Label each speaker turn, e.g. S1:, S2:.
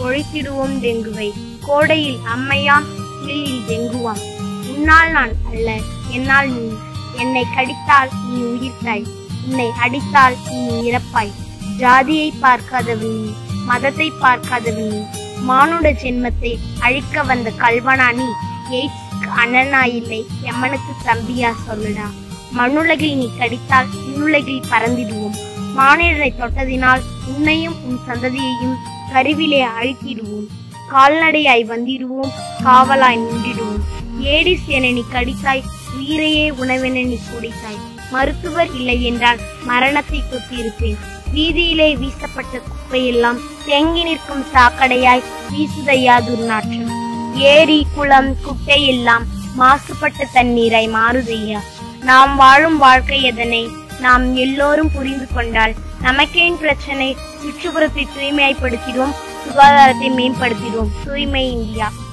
S1: ஒழித்திடுவோம் டெங்குவை கோடையில் அம்மையாம் குளிரில் டெங்குவாம் உன்னால் நான் அல்ல என்னால் நீ என்னை கடித்தால் நீ உயிர்த்தாய் உன்னை அடித்தால் நீ இறப்பாய் ஜாதியை பார்க்காதவன் நீ மதத்தை பார்க்காதவன் நீ மானுட ஜென்மத்தை அழிக்க வந்த கல்வனா நீ எய்ட்ஸ்க்கு அண்ணனா இல்லை எம்மனுக்கு தம்பியா சொல்லுடா மண்ணுலகில் நீ கடித்தால் இன்னுலகில் பறந்திடுவோம் மானிடரை தொட்டதினால் உன்னையும் உன் சந்ததியையும் கருவிலே அழித்திடுவோம் கால்நடையாய் வந்திடுவோம் காவலாய் நின்றிடுவோம் ஏடிஸ் என நீ கடித்தாய் உயிரையே உணவென நீ குடித்தாய் மருத்துவர் இல்லை என்றால் மரணத்தை தொட்டிருப்பேன் வீதியிலே வீசப்பட்ட குப்பையெல்லாம் தேங்கி நிற்கும் சாக்கடையாய் வீசுதையா துர்நாற்றம் ஏரி குளம் குட்டை எல்லாம் மாசுபட்ட தண்ணீராய் மாறுதையா நாம் வாழும் வாழ்க்கை எதனை நாம் எல்லோரும் புரிந்து கொண்டால் நமக்கேன் பிரச்சனை சுற்றுப்புறத்தை தூய்மையாய்ப்படுத்திடுவோம் சுகாதாரத்தை மேம்படுத்திடுவோம் தூய்மை இந்தியா